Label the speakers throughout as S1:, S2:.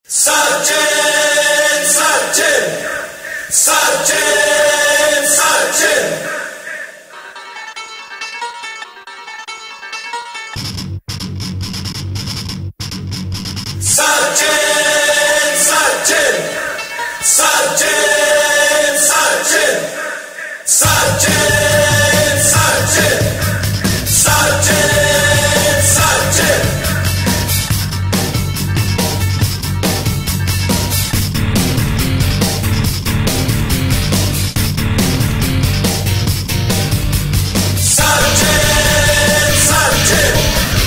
S1: Sergeant, Sergeant, Sergeant, Sergeant. Sergeant, Sergeant, Sergeant, Sergeant, Sergeant, Sergeant, Sergeant, Sergeant. Sergeant, Sergeant,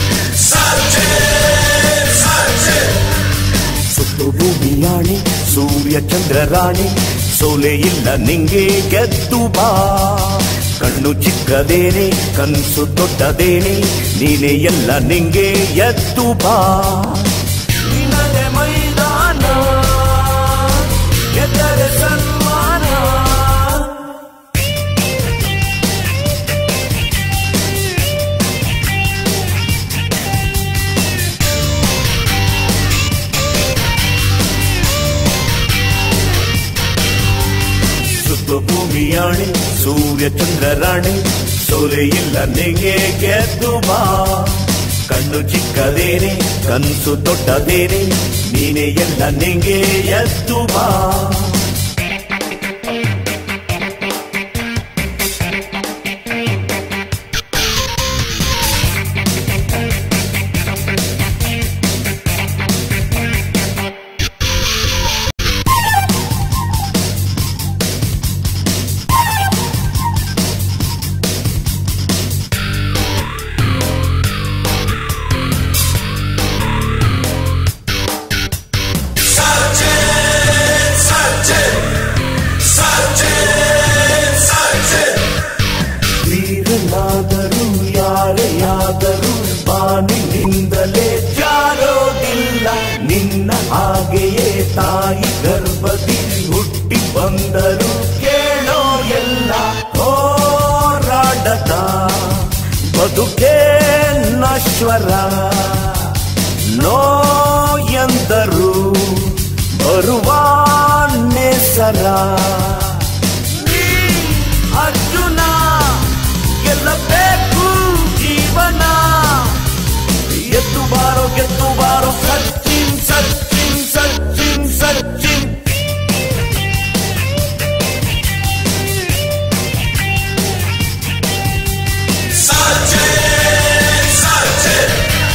S1: Sergeant, Sergeant.
S2: ಸುತ್ತು ಭೂಮಿಯಾಣೆ ಸೂರ್ಯ ಚಂದ್ರರಾಣೆ ಸೋಲೆ ಇಲ್ಲ ನಿಂಗೆ ಗೆದ್ದು ಬಾ ಕಣ್ಣು ಚಿಕ್ಕದೇನೆ ಕನ್ಸು ದೊಡ್ಡದೇನೆ ನೀನೆ ಎಲ್ಲ ನಿಂಗೆ ಎದ್ದು ಬಾ ನಿನ್ನದೇ ಮೈದಾನ ಗೆದ್ದರೆ ಸನ್ಮಾನ ಸುತ್ತು ಭೂಮಿಯಾಣೆ ಸೂರ್ಯ ಚಂದ್ರರಾಣೆ ಸೋಲೆ ಇಲ್ಲ ನಿಂಗೆ ಗೆದ್ದು ಬಾ ಕಣ್ಣು ಚಿಕ್ಕದೇನೆ ಕನ್ಸು ದೊಡ್ಡದೇನೆ ನೀನೆ ಎಲ್ಲ ನಿಂಗೆ ಎದ್ದು ಬಾ
S1: Sergeant, Sergeant, Sergeant, Sergeant.
S2: ವೀರನಾದರೂ ಯಾರೆಯಾದರೂ ಬಾನಿನಿಂದಲೇ ಜಾರೋದಿಲ್ಲ ನಿನ್ನ ಹಾಗೆಯೇ ತಾಯಿ ಗರ್ಭದಿ ಹುಟ್ಟಿ ಬಂದರು ಕೇಳೋ ಎಲ್ಲ ಹೋರಾಡದ ಬದುಕೇ ನಶ್ವರ ನೋ ಎಂದರು ಬರುವ ನೆಸರ ನೀ ಅರ್ಜುನ ಗೆಲ್ಲಬೇಕು ಜೀವನ ಎದ್ದು ಬಾರೋ ಗೆದ್ದು ಬಾರೋ Sachin Sachin Sachin Sachin
S1: Sergeant, Sergeant,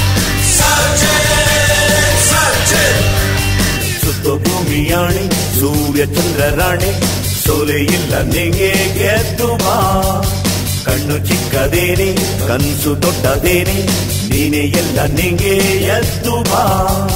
S1: Sergeant, Sergeant.
S2: ಸುತ್ತ ಭೂಮಿಯಾಣೆ ಸೂರ್ಯ ಚಂದ್ರರಾಣೆ ಸೋಲೆ ಇಲ್ಲ ನಿಂಗೆ ಗೆದ್ದು ಬಾ ಕಣ್ಣು ಚಿಕ್ಕದೇನೆ ಕನ್ಸು ದೊಡ್ಡದೇನೆ ನೀನೆ ಎಲ್ಲ ನಿಂಗೆ ಎದ್ದು ಬಾ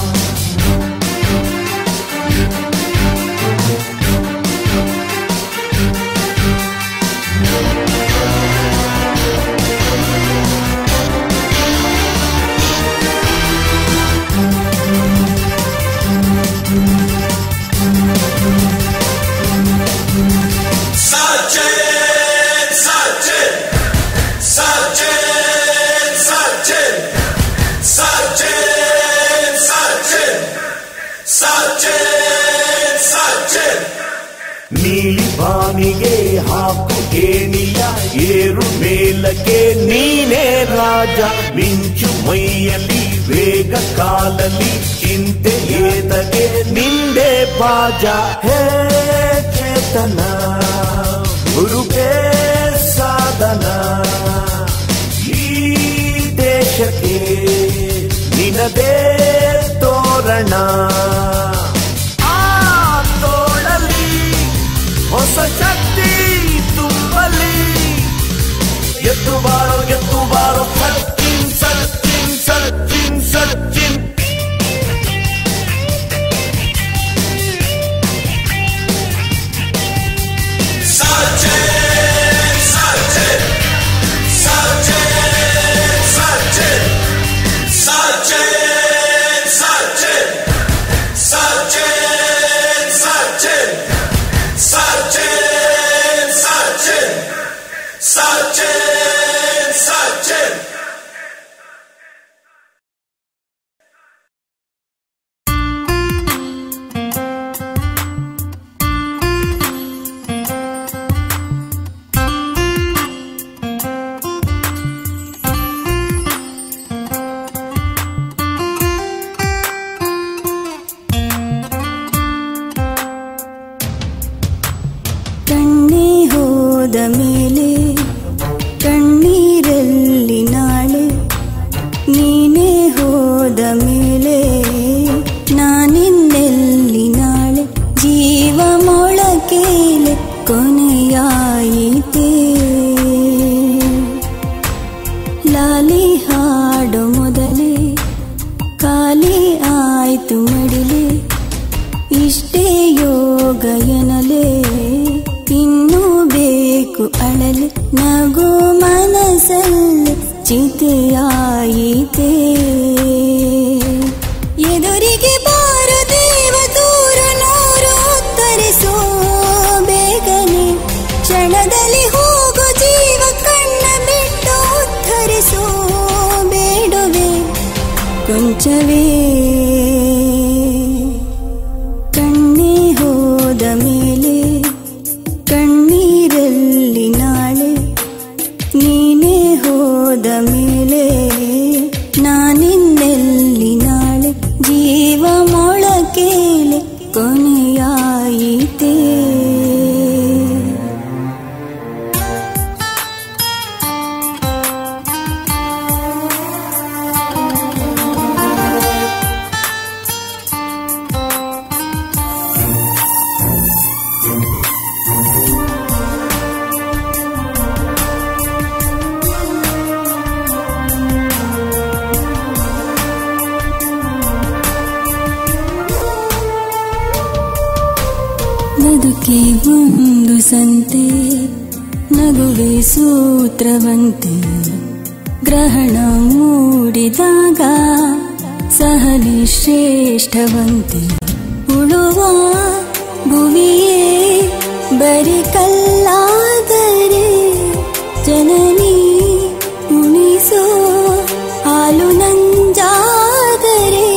S1: Sergeant, Sergeant, Sergeant, Sergeant, Sergeant, Sergeant, Sergeant, Sergeant.
S2: ನೀಲಿ ಬಾನಿಗೆ ಹಾಕು ಏನಿಯ ಏರು ಮೇಲಕ್ಕೆ ನೀನೇ ರಾಜ ಮಿಂಚು ಮೈಯಲ್ಲಿ ವೇಗ ಕಾಲಲ್ಲಿ ಚಿಂತೆ ಏತಗೆ ನಿಂದೆ ಬಾಜ ಹೇ ಚೇತನ ಗುರುಗೆ ಸಾಧನ ಈ ದೇಶಕ್ಕೆ ನಿನದೇ ತೋರಣ ಆ ತೋಳಲಿ ಹೊಸ ಶಕ್ತಿ ತುಂಬಲಿ ಎದ್ದು ಬಾರೋ ಎದ್ದು ಬಾರೋ Sachin Sachin Sachin Sachin
S1: Sergeant, Sergeant, Sergeant, Sergeant, Sergeant,
S3: ನೀನೇ ಹೋದ ಮೇಲೆ ನಾನಿನ್ನೆಲ್ಲಿ ನಾಳೆ ಜೀವ ಮೊಳಕೇಲೆ ಕೊನೆಯಾಯಿತೇ ಲಾಲಿ ಹಾಡು ಮೊದಲೇ ಖಾಲಿ ಆಯ್ತು ಮಡಿಲೆ ಇಷ್ಟೇ ಯೋಗ ಎನಲೆ ಇನ್ನೂ ಬೇಕು ಅಳಲೆ ನಗು ಮನಸ್ಸಲ್ಲಿ ಚಿತೆಯಾಯಿತೇ ಎದುರಿಗೆ ಬಾರ ದೇವ ದೂರ ನೂರು ಉತ್ತರಿಸೋ ಬೇಗನೆ ಕ್ಷಣದಲ್ಲಿ ಹೋಗು ಜೀವ ಕಣ್ಣ ಬಿಟ್ಟು ಉತ್ತರಿಸೋ ಬೇಡುವೆ ಕೊಂಚವೇ ಕಣ್ಣೇ ಹೋದ ಮೇಲೆ ಕಣ್ಣೀರಲ್ಲಿ ನಾಳೆ ನೀನೇ ಹೋದ ಮೇಲೆ ನಾನಿನ್ನೆಲ್ಲಿ ನಾಳೆ ಜೀವ ಮೊಳಕೇಲೆ ಕೊನೆಯಾಯಿತೇ ಬದುಕೆ ಒಂದು ಸಂತೆ ನಗುವೆ ಸೂತ್ರವಂತೆ ಗ್ರಹಣ ಮೂಡಿದಾಗ ಸಹನೆ ಶ್ರೇಷ್ಠವಂತೆ ಉಳುವ ಭುವಿಯೇ ಬರಿ ಕಲ್ಲಾದರೆ ಜನನಿ ಉಣಿಸೋ ಹಾಲು ನಂಜಾದರೆ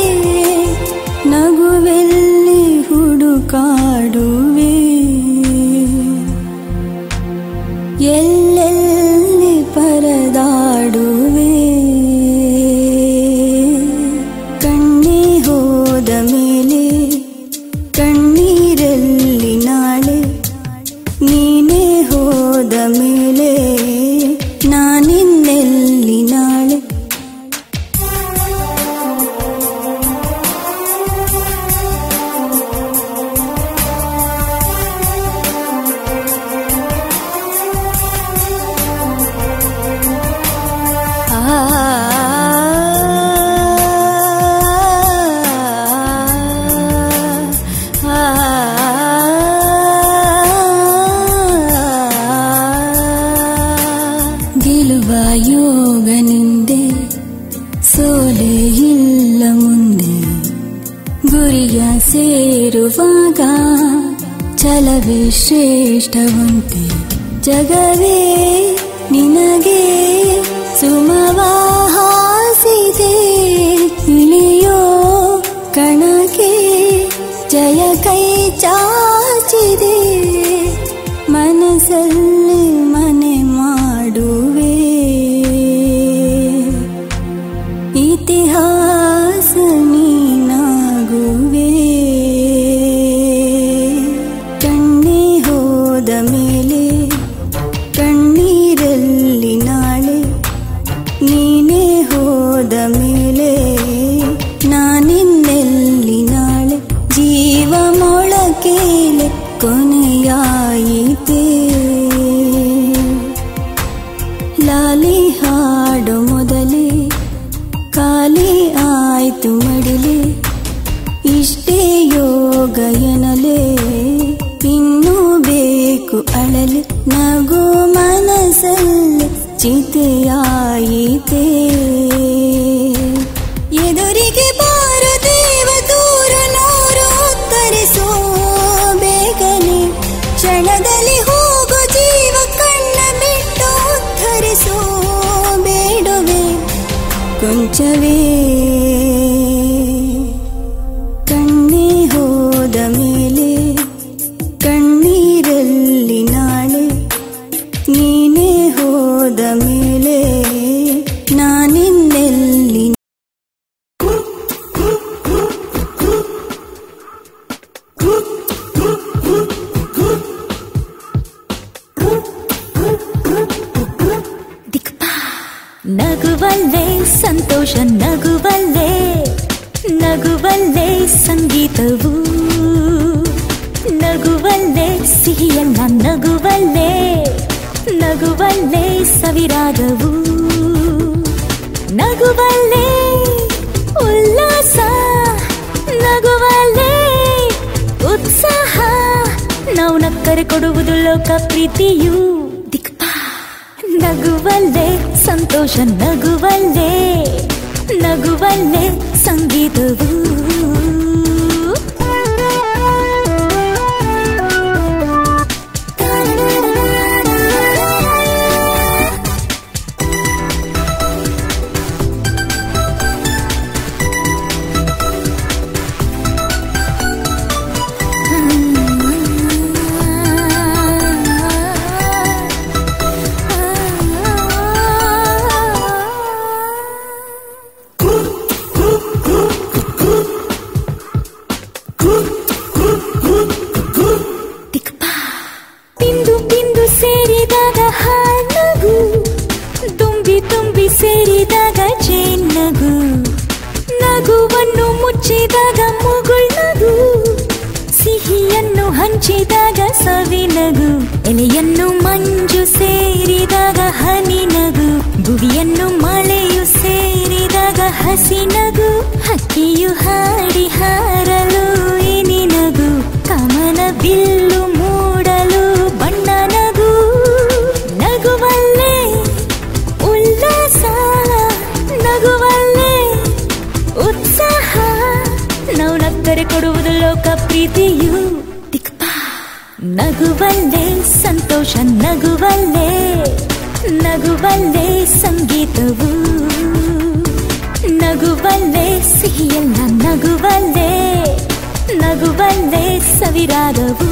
S3: ನಗುವೆಲ್ಲಿ ಹುಡುಕಾಡುವೆ ಎಲ್ಲೆಲ್ಲಿ ಪರದಾಡುವೆ ಕಣ್ಣೇ ಹೋದ ಮೇಲೆ ಕಣ್ಣೀರಲ್ಲಿ ನಾಳೆ ನೀನೇ ಹೋದ ಮೇಲೆ ನಾನಿನ್ನೆಲ್ಲಿ ನಾಳೆ ಗೆಲುವ ಯೋಗ ನಿಂದೆ ಸೋಲೆ ಇಲ್ಲ ಮುಂದೆ ಗುರಿಯ ಸೇರುವಾಗ ಛಲವೇ ಶ್ರೇಷ್ಠವಂತೆ ಜಗವೇ ನಿನಗೆ ಸುಮವಾಹಾಸಿದೆ ಇಳಿಯೋ ಕಣಕ್ಕೆ ಜಯ ಕೈ ಚಾಚಿದೆ ಮನಸ್ಸಲ್ಲಿ ಮನೆ ಮಾಡುವೆ ಇತಿಹಾಸ ನೀನಾಗುವೆ ಕಣ್ಣೇ ಹೋದ ಮೇಲೆ ಕಣ್ಣೀರಲ್ಲಿ ನಾಳೆ ನೀನೇ ಹೋದ ಮೇಲೆ ನಾನಿನ್ನೆಲ್ಲಿ ನಾಳೆ ಜೀವ ಮೊಳಕೇಲೆ ಕೊನೆಯಾಯಿತೇ ಲಾಲಿ ಹಾಡು ಮೊದಲೇ ಖಾಲಿ ಆಯ್ತು ಮಡಿಲೆ ಇಷ್ಟೇ ಯೋಗ ಎನಲೆ ಇನ್ನೂ ಬೇಕು ಅಳಲೆ ನಗು ಮನಸ್ಸಲ್ಲಿ ಚಿತೆಯಾಯಿತೇ ಎದುರಿಗೆ ಬಾರ ದೇವ ದೂರ ನೂರು ಉತ್ತರಿಸೋ ಬೇಗನೆ ಕ್ಷಣದಲ್ಲಿ ಹೋಗು ಜೀವ ಕಣ್ಣ ಬಿಟ್ಟು ಉತ್ತರಿಸೋ ಬೇಡುವೆ ಕೊಂಚವೇ ಕಣ್ಣೇ ಹೋದ ಮೇಲೆ ಕಣ್ಣೀರಲ್ಲಿ ನಾಳೆ ನೀನೇ ಹೋದ ಮೇಲೆ ನಾನಿನ್ನೆಲ್ಲಿ
S4: ನಗುವಲ್ಲೇ ಸಂತೋಷ
S3: ನಗುವಲ್ಲೇ ಸವಿರಾಗವು ನಗುವಲ್ಲೇ ಉಲ್ಲಾಸ ನಗುವಲ್ಲೇ ಉತ್ಸಾಹ ನಾವು ನಕ್ಕರೆ ಕೊಡುವುದು ಲೋಕ ಪ್ರೀತಿಯು ದಿಕ್ಪ ನಗುವಲ್ಲೇ ಸಂತೋಷ ನಗುವಲ್ಲೇ ನಗುವಲ್ಲೇ ಸಂಗೀತವು ಪಿಂದು ಪಿಂದು ಸೇರಿದಾಗ ಹಾನಗು ತುಂಬಿ ತುಂಬಿ ಸೇರಿದಾಗ ಜೇನ್ನಗು ನಗುವನ್ನು ಮುಚ್ಚಿದಾಗ ಮುಗುಳ್ನಗು ಸಿಹಿಯನ್ನು ಹಂಚಿದಾಗ ಸವಿನಗು ಎಲೆಯನ್ನು ಮಂಜು ಸೇರಿದಾಗ ಹನಿನಗು ಭುವಿಯನ್ನು ಮಳೆಯು ಸೇರಿದಾಗ ಹಸಿನಗು ಹಕ್ಕಿಯು ಹಾಡಿ ಹಾರಲು ಇನಿನಗು ಕಮನ ಬಿಲ್ಲು ಮೂಡಲು ಬಣ್ಣ ನಗು ನಗುವಲ್ಲೇ ಉಲ್ಲಾಸ ನಗುವಲ್ಲೇ ಉತ್ಸಾಹ ನಾವು ನಕ್ಕರೆ ಕೊಡುವುದು ಲೋಕ ಪ್ರೀತಿಯು ದಿಕ್ಪ ನಗುವಲ್ಲೇ ಸಂತೋಷ ನಗುವಲ್ಲೇ ನಗುವಲ್ಲೇ ಸಂಗೀತವು ನಗುವಲ್ಲೇ ಸಿಹಿಯಲ್ಲ ನಗುವಲ್ಲೇ ನಗುವಲ್ಲೇ ಸವಿರಾಗವು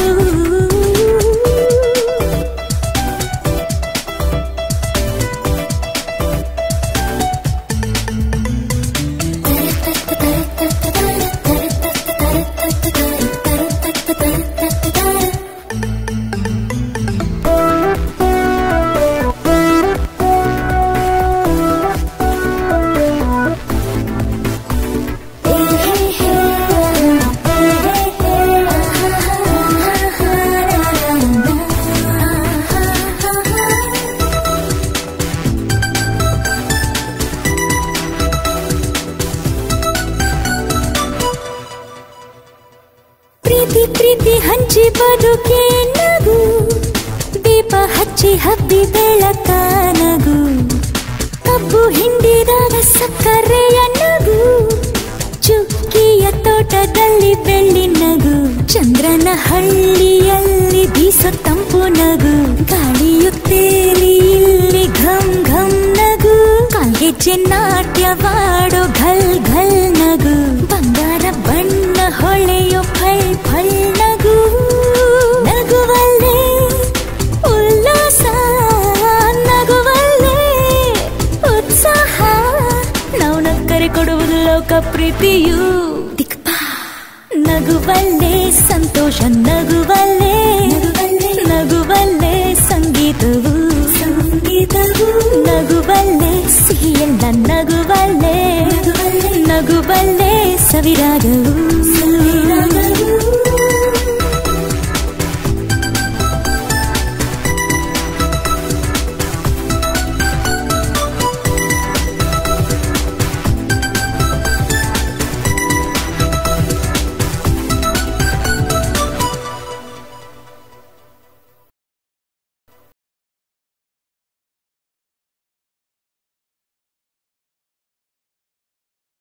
S3: ಪ್ರೀತಿ ಪ್ರೀತಿ ಹಂಚಿ ಬದುಕೆ ನಗು ದೀಪ ಹಚ್ಚಿ ಹಬ್ಬಿ ಬೆಳಕ ನಗು ಕಬ್ಬು ಹಿಂಡಿದಾಗ ಸಕ್ಕರೆಯ ನಗು ಚುಕ್ಕಿಯ ತೋಟದಲ್ಲಿ ಬೆಳ್ಳಿ ನಗು ಚಂದ್ರನ ಹಳ್ಳಿಯಲ್ಲಿ ಬೀಸೋ ತಂಪು ನಗು ಗಾಳಿಯು ತೇಲಿ ಇಲ್ಲಿ ಘಮ್ ಘಮ್ ನಗು ಕಾಲ್ಗೆಜ್ಜೆ ನಾಟ್ಯವಾಡೋ ಘಲ್ ಘಲ್ ನಗು ಬಂಗಾರ ಬಣ್ಣ ಹೊಳೆಯೋ ಫಳ್ ಫಳ್ ನಗು ನಗುವಲ್ಲೇ ಉಲ್ಲಾಸ ನಗುವಲ್ಲೇ ಉತ್ಸಾಹ ನಾವು ನಕ್ಕರೆ ಕೊಡುವುದು ಲೋಕ ಪ್ರೀತಿಯು ದಿಕ್ಪ ನಗುವಲ್ಲೇ ಸಂತೋಷ ನಗುವಲ್ಲೇ ನಗುವಲ್ಲೇ ಸಂಗೀತವು ಸಂಗೀತವು ನಗುವಲ್ಲೇ ಸಿಹಿಯಲ್ಲ ನಗುವಲ್ಲೇ ನಗುವಲ್ಲೇ ಸವಿರಾಗವು